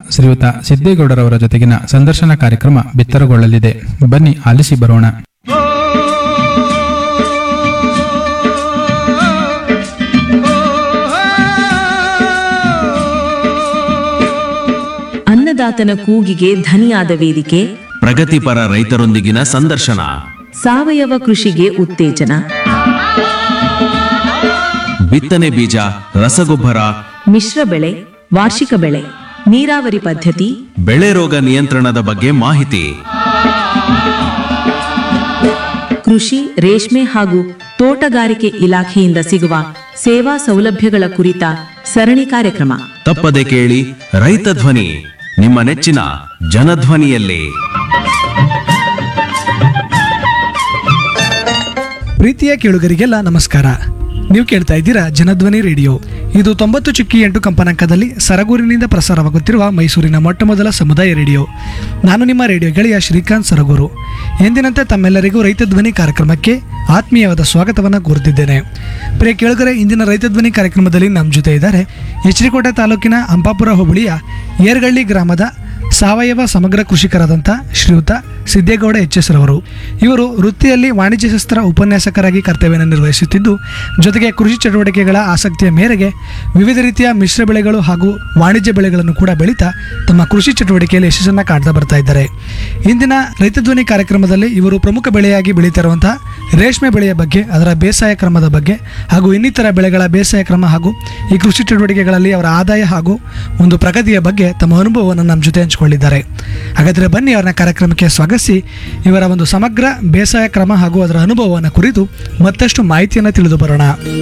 ಶ್ರೀಯುತ ಸಿದ್ದೇಗೌಡರವರ ಜೊತೆಗಿನ ಸಂದರ್ಶನ ಕಾರ್ಯಕ್ರಮ ಬಿತ್ತರಗೊಳ್ಳಲಿದೆ ಬನ್ನಿ ಆಲಿಸಿ ಬರೋಣ ಅನ್ನದಾತನ ಕೂಗಿಗೆ ಧನಿಯಾದ ವೇದಿಕೆ ಪ್ರಗತಿಪರ ರೈತರೊಂದಿಗಿನ ಸಂದರ್ಶನ ಸಾವಯವ ಕೃಷಿಗೆ ಉತ್ತೇಜನ ಬಿತ್ತನೆ ಬೀಜ ರಸಗೊಬ್ಬರ ಮಿಶ್ರ ಬೆಳೆ ವಾರ್ಷಿಕ ಬೆಳೆ ನೀರಾವರಿ ಪದ್ಧತಿ ಬೆಳೆ ರೋಗ ನಿಯಂತ್ರಣದ ಬಗ್ಗೆ ಮಾಹಿತಿ ಕೃಷಿ ರೇಷ್ಮೆ ಹಾಗೂ ತೋಟಗಾರಿಕೆ ಇಲಾಖೆಯಿಂದ ಸಿಗುವ ಸೇವಾ ಸೌಲಭ್ಯಗಳ ಕುರಿತ ಸರಣಿ ಕಾರ್ಯಕ್ರಮ ತಪ್ಪದೆ ಕೇಳಿ ರೈತ ಧ್ವನಿ ನಿಮ್ಮ ನೆಚ್ಚಿನ ಜನಧ್ವನಿಯಲ್ಲಿ ಪ್ರೀತಿಯ ಕೇಳುಗರಿಗೆಲ್ಲ ನಮಸ್ಕಾರ ನೀವು ಕೇಳ್ತಾ ಇದ್ದೀರಾ ಜನಧ್ವನಿ ರೇಡಿಯೋ ಇದು ತೊಂಬತ್ತು ಚುಕ್ಕಿ ಎಂಟು ಕಂಪನಾಂಕದಲ್ಲಿ ಸರಗೂರಿನಿಂದ ಪ್ರಸಾರವಾಗುತ್ತಿರುವ ಮೈಸೂರಿನ ಮೊಟ್ಟ ಮೊದಲ ಸಮುದಾಯ ರೇಡಿಯೋ ನಾನು ನಿಮ್ಮ ರೇಡಿಯೋ ಗೆಳೆಯ ಶ್ರೀಕಾಂತ್ ಸರಗೂರು ಎಂದಿನಂತೆ ತಮ್ಮೆಲ್ಲರಿಗೂ ರೈತ ಧ್ವನಿ ಕಾರ್ಯಕ್ರಮಕ್ಕೆ ಆತ್ಮೀಯವಾದ ಸ್ವಾಗತವನ್ನು ಕೋರುತ್ತಿದ್ದೇನೆ ಪ್ರಿಯ ಕೇಳುಗರೆ ಇಂದಿನ ರೈತ ಧ್ವನಿ ಕಾರ್ಯಕ್ರಮದಲ್ಲಿ ನಮ್ಮ ಜೊತೆ ಇದ್ದಾರೆ ಎಚ್ ಡಿ ಕೋಟೆ ತಾಲೂಕಿನ ಅಂಪಾಪುರ ಹೋಬಳಿಯ ಏರ್ಗಳ್ಳಿ ಗ್ರಾಮದ ಸಾವಯವ ಸಮಗ್ರ ಕೃಷಿಕರಾದಂಥ ಶ್ರೀಯುತ ಸಿದ್ದೇಗೌಡ ಎಚ್ ಎಸ್ ರವರು ಇವರು ವೃತ್ತಿಯಲ್ಲಿ ವಾಣಿಜ್ಯ ಶಾಸ್ತ್ರ ಉಪನ್ಯಾಸಕರಾಗಿ ಕರ್ತವ್ಯವನ್ನು ನಿರ್ವಹಿಸುತ್ತಿದ್ದು ಜೊತೆಗೆ ಕೃಷಿ ಚಟುವಟಿಕೆಗಳ ಆಸಕ್ತಿಯ ಮೇರೆಗೆ ವಿವಿಧ ರೀತಿಯ ಮಿಶ್ರ ಬೆಳೆಗಳು ಹಾಗೂ ವಾಣಿಜ್ಯ ಬೆಳೆಗಳನ್ನು ಕೂಡ ಬೆಳೀತಾ ತಮ್ಮ ಕೃಷಿ ಚಟುವಟಿಕೆಯಲ್ಲಿ ಯಶಸ್ಸನ್ನು ಕಾಣ್ತಾ ಬರ್ತಾ ಇದ್ದಾರೆ ಇಂದಿನ ರೈತ ಧ್ವನಿ ಕಾರ್ಯಕ್ರಮದಲ್ಲಿ ಇವರು ಪ್ರಮುಖ ಬೆಳೆಯಾಗಿ ಬೆಳೀತಿರುವಂತಹ ರೇಷ್ಮೆ ಬೆಳೆಯ ಬಗ್ಗೆ ಅದರ ಬೇಸಾಯ ಕ್ರಮದ ಬಗ್ಗೆ ಹಾಗೂ ಇನ್ನಿತರ ಬೆಳೆಗಳ ಬೇಸಾಯ ಕ್ರಮ ಹಾಗೂ ಈ ಕೃಷಿ ಚಟುವಟಿಕೆಗಳಲ್ಲಿ ಅವರ ಆದಾಯ ಹಾಗೂ ಒಂದು ಪ್ರಗತಿಯ ಬಗ್ಗೆ ತಮ್ಮ ಅನುಭವವನ್ನು ನಮ್ಮ ಜೊತೆ ಹಂಚಿಕೊಂಡಿದ್ದಾರೆ ಹಾಗಾದರೆ ಬನ್ನಿ ಅವರನ್ನ ಕಾರ್ಯಕ್ರಮಕ್ಕೆ ಸ್ವಾಗತಿಸಿ ಇವರ ಒಂದು ಸಮಗ್ರ ಬೇಸಾಯ ಕ್ರಮ ಹಾಗೂ ಅದರ ಅನುಭವವನ್ನು ಕುರಿತು ಮತ್ತಷ್ಟು ಮಾಹಿತಿಯನ್ನು ತಿಳಿದು ಬರೋಣ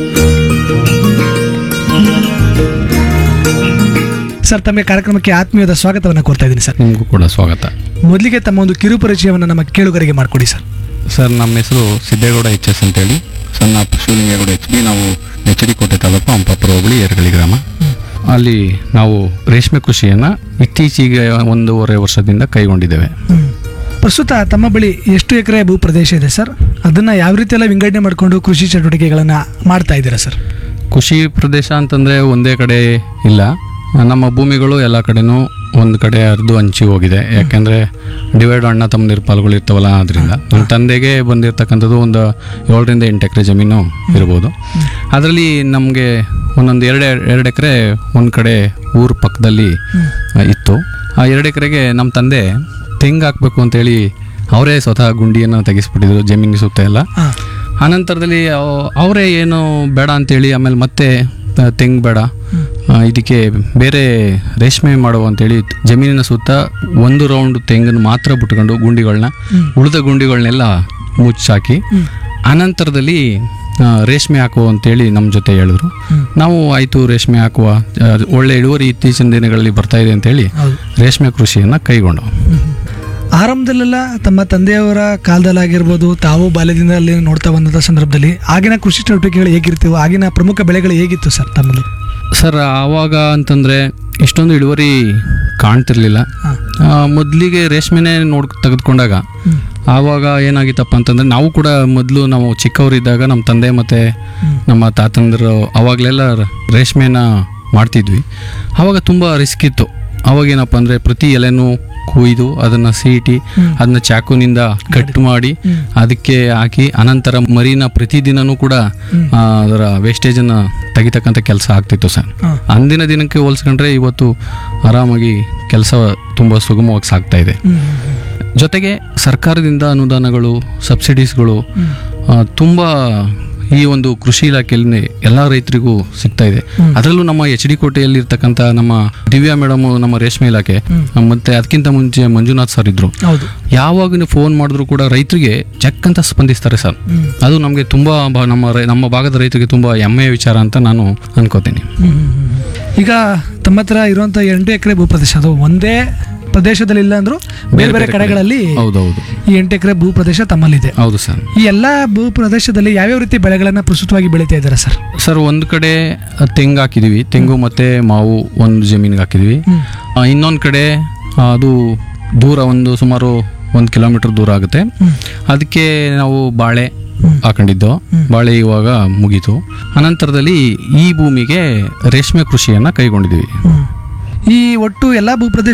ಸರ್ ತಮಗೆ ಕಾರ್ಯಕ್ರಮಕ್ಕೆ ಆತ್ಮೀಯದ ಸ್ವಾಗತವನ್ನು ಕೋರ್ತಾ ಇದ್ದೀನಿ ಸರ್ ನಿಮಗೂ ಕೂಡ ಸ್ವಾಗತ ಮೊದಲಿಗೆ ತಮ್ಮ ಒಂದು ಕಿರು ಪರಿಚಯವನ್ನು ನಮ್ಮ ಕೇಳುಗರಿಗೆ ಮಾಡಿಕೊಡಿ ಸರ್ ಸರ್ ನಮ್ಮ ಹೆಸರು ಸಿದ್ದೇಗೌಡ ಎಚ್ ಎಸ್ ಅಂತೇಳಿ ಸಣ್ಣ ಶಿವಲಿಂಗೇಗೌಡ ಎಚ್ ಬಿ ನಾವು ಎಚ್ ಡಿ ಕೋಟೆ ತಾಲೂಕು ಅಂಪಾಪುರ ಹೋಬಳಿ ಎರಗಳಿ ಗ್ರಾಮ ಅಲ್ಲಿ ನಾವು ರೇಷ್ಮೆ ಕೃಷಿಯನ್ನು ಇತ್ತೀಚೆಗೆ ಒಂದೂವರೆ ವರ್ಷದಿಂದ ಕೈಗೊಂಡಿದ್ದೇವೆ ಪ್ರಸ್ತುತ ತಮ್ಮ ಬಳಿ ಎಷ್ಟು ಎಕರೆ ಭೂ ಪ್ರದೇಶ ಇದೆ ಸರ್ ಅದನ್ನ ಯಾವ ರೀತಿ ಎಲ್ಲ ವಿಂಗಡಣೆ ಮಾಡಿಕೊಂಡು ಕೃಷಿ ಚಟುವಟಿಕೆಗಳನ್ನ ಮಾಡ್ತಾ ಇದ್ದೀರಾ ಸರ್ ಕೃಷಿ ಪ್ರದೇಶ ಅಂತಂದರೆ ಒಂದೇ ಕಡೆ ಇಲ್ಲ ನಮ್ಮ ಭೂಮಿಗಳು ಎಲ್ಲ ಕಡೆನೂ ಒಂದು ಕಡೆ ಹರಿದು ಹಂಚಿ ಹೋಗಿದೆ ಯಾಕೆಂದರೆ ಡಿವೈಡ್ ಅಣ್ಣ ತಮ್ಮದಿರ ಪಾಲುಗಳು ಇರ್ತಾವಲ್ಲ ಅದರಿಂದ ನಮ್ಮ ತಂದೆಗೆ ಬಂದಿರತಕ್ಕಂಥದ್ದು ಒಂದು ಏಳರಿಂದ ಎಂಟು ಎಕರೆ ಜಮೀನು ಇರ್ಬೋದು ಅದರಲ್ಲಿ ನಮಗೆ ಒಂದೊಂದು ಎರಡು ಎರಡು ಎಕರೆ ಒಂದು ಕಡೆ ಊರ ಪಕ್ಕದಲ್ಲಿ ಆ, ಇತ್ತು ಆ ಎರಡು ಎಕರೆಗೆ ನಮ್ಮ ತಂದೆ ತೆಂಗು ಹಾಕಬೇಕು ಅಂತೇಳಿ ಅವರೇ ಸ್ವತಃ ಗುಂಡಿಯನ್ನು ತೆಗೆಸ್ಬಿಟ್ಟಿದ್ರು ಜಮೀನಿಗೆ ಸುತ್ತ ಎಲ್ಲ ಹಾಂ ಆನಂತರದಲ್ಲಿ ಅವ್- ಅವರೇ ಏನು ಬೇಡ ಅಂತೇಳಿ ಆಮೇಲೆ ಮತ್ತೆ ಆ, ತೆಂಗು ಬೇಡ ಆ, ಇದಕ್ಕೆ ಬೇರೆ ರೇಷ್ಮೆ ಮಾಡುವ ಅಂತೇಳಿ ಜಮೀನಿನ ಸುತ್ತ ಒಂದು ರೌಂಡ್ ತೆಂಗನ್ನು ಮಾತ್ರ ಬಿಟ್ಕೊಂಡು ಗುಂಡಿಗಳನ್ನ ಉಳಿದ ಗುಂಡಿಗಳನ್ನೆಲ್ಲ ಮುಚ್ಚಾಕಿ ಅನಂತರದಲ್ಲಿ ಆ, ರೇಷ್ಮೆ ಹಾಕುವ ಅಂತೇಳಿ ನಮ್ಮ ಜೊತೆ ಹೇಳಿದ್ರು ನಾವು ಆಯಿತು ರೇಷ್ಮೆ ಹಾಕುವ ಆ, ಒಳ್ಳೆ ಇಳುವರಿ ಇತ್ತೀಚಿನ ದಿನಗಳಲ್ಲಿ ಬರ್ತಾ ಇದೆ ಅಂತೇಳಿ ಹೌದು ರೇಷ್ಮೆ ಕೃಷಿಯನ್ನು ಕೈಗೊಂಡು ಆರಂಭದಲ್ಲೆಲ್ಲ ತಮ್ಮ ತಂದೆಯವರ ಕಾಲದಲ್ಲಾಗಿರ್ಬೋದು ತಾವು ಬಾಲ್ಯದಿಂದ ಅಲ್ಲಿ ನೋಡ್ತಾ ಬಂದಂಥ ಸಂದರ್ಭದಲ್ಲಿ ಆಗಿನ ಕೃಷಿ ಚಟುವಟಿಕೆಗಳು ಹೇಗಿರ್ತಿವು ಆಗಿನ ಪ್ರಮುಖ ಬೆಳೆಗಳು ಹೇಗಿತ್ತು ಸರ್ ತಮ್ಮಲ್ಲಿ ಸರ್ ಆವಾಗ ಅಂತಂದರೆ ಇಷ್ಟೊಂದು ಇಳುವರಿ ಕಾಣ್ತಿರ್ಲಿಲ್ಲ ಮೊದಲಿಗೆ ರೇಷ್ಮೆನೇ ನೋಡ್ ತೆಗೆದುಕೊಂಡಾಗ ಆವಾಗ ಏನಾಗಿತ್ತಪ್ಪ ಅಂತಂದರೆ ನಾವು ಕೂಡ ಮೊದಲು ನಾವು ಚಿಕ್ಕವರಿದ್ದಾಗ ನಮ್ಮ ತಂದೆ ಮತ್ತು ನಮ್ಮ ತಾತಂದರು ಅವಾಗಲೆಲ್ಲ ರೇಷ್ಮೆನ ಮಾಡ್ತಿದ್ವಿ ಆವಾಗ ತುಂಬ ರಿಸ್ಕ್ ಇತ್ತು ಅವಾಗೇನಪ್ಪ ಅಂದರೆ ಪ್ರತಿ ಎಲೆನೂ ಕೊಯ್ದು ಅದನ್ನು ಸೀಟಿ ಅದನ್ನ ಚಾಕುನಿಂದ ಕಟ್ ಮಾಡಿ ಅದಕ್ಕೆ ಹಾಕಿ ಅನಂತರ ಮರಿನ ಪ್ರತಿದಿನನೂ ಕೂಡ ಆ, ಅದರ ವೇಸ್ಟೇಜನ್ನು ತೆಗಿತಕ್ಕಂಥ ಕೆಲಸ ಆಗ್ತಿತ್ತು ಸರ್ ಹಾಂ. ಅಂದಿನ ದಿನಕ್ಕೆ ಹೋಲಿಸ್ಕೊಂಡ್ರೆ ಇವತ್ತು ಆರಾಮಾಗಿ ಕೆಲಸ ತುಂಬ ಸುಗಮವಾಗಿ ಸಾಗ್ತಾ ಇದೆ ಜೊತೆಗೆ ಸರ್ಕಾರದಿಂದ ಅನುದಾನಗಳು ಸಬ್ಸಿಡೀಸ್ಗಳು ಆ, ತುಂಬ ಈ ಒಂದು ಕೃಷಿ ಇಲಾಖೆಯಲ್ಲಿ ಎಲ್ಲ ರೈತರಿಗೂ ಸಿಗ್ತಾ ಇದೆ ಅದರಲ್ಲೂ ನಮ್ಮ ಎಚ್ ಡಿ ಕೋಟೆಯಲ್ಲಿ ಇರ್ತಕ್ಕಂಥ ನಮ್ಮ ದಿವ್ಯಾ ಮೇಡಮ್ ನಮ್ಮ ರೇಷ್ಮೆ ಇಲಾಖೆ ಮತ್ತೆ ಅದಕ್ಕಿಂತ ಮುಂಚೆ ಮಂಜುನಾಥ್ ಸರ್ ಇದ್ರು ಹೌದು ಯಾವಾಗ ನೀವು ಫೋನ್ ಮಾಡಿದ್ರು ಕೂಡ ರೈತರಿಗೆ ಚೆಕ್ ಅಂತ ಸ್ಪಂದಿಸ್ತಾರೆ ಸರ್ ಅದು ನಮಗೆ ತುಂಬ ಬ- ನಮ್ಮ ರೈ- ನಮ್ಮ ಭಾಗದ ರೈತರಿಗೆ ತುಂಬ ಹೆಮ್ಮೆಯ ವಿಚಾರ ಅಂತ ನಾನು ಅನ್ಕೋತೀನಿ ಈಗ ತಮ್ಮ ಹತ್ರ ಇರುವಂಥ ಎಂಟು ಎಕರೆ ಭೂ ಪ್ರದೇಶ ಅದು ಒಂದೇ ಪ್ರದೇಶದಲ್ಲಿ ಇಲ್ಲ ಅಂದ್ರೂ ಬೇರೆ ಬೇರೆ ಕಡೆಗಳಲ್ಲಿ ಹೌದೌದು ಈ ಎಂಟು ಎಕರೆ ಭೂ ಪ್ರದೇಶ ತಮ್ಮಲ್ಲಿದೆ ಹೌದು ಸರ್ ಈ ಎಲ್ಲ ಭೂ ಪ್ರದೇಶದಲ್ಲಿ ಯಾವ್ಯಾವ ರೀತಿ ಬೆಳೆಗಳನ್ನ ಪ್ರಸ್ತುತವಾಗಿ ಬೆಳೀತಾ ಇದ್ದಾರೆ ಸರ್ ಸರ್ ಒಂದು ಕಡೆ ತೆಂಗು ಹಾಕಿದೀವಿ ತೆಂಗು ಮತ್ತೆ ಮಾವು ಒಂದು ಜಮೀನಿಗೆ ಹಾಕಿದೀವಿ ಇನ್ನೊಂದು ಕಡೆ ಆ, ಅದು ದೂರ ಒಂದು ಸುಮಾರು ಒಂದು ಕಿಲೋಮೀಟರ್ ದೂರ ಆಗುತ್ತೆ ಅದಕ್ಕೆ ನಾವು ಬಾಳೆ ಹಾಕೊಂಡಿದ್ದು ಬಾಳೆ ಇವಾಗ ಮುಗೀತು ಅನಂತರದಲ್ಲಿ ಈ ಭೂಮಿಗೆ ರೇಷ್ಮೆ ಕೃಷಿಯನ್ನು ಕೈಗೊಂಡಿದ್ದೀವಿ ಈ ಒಟ್ಟು ಎಲ್ಲ ಭೂ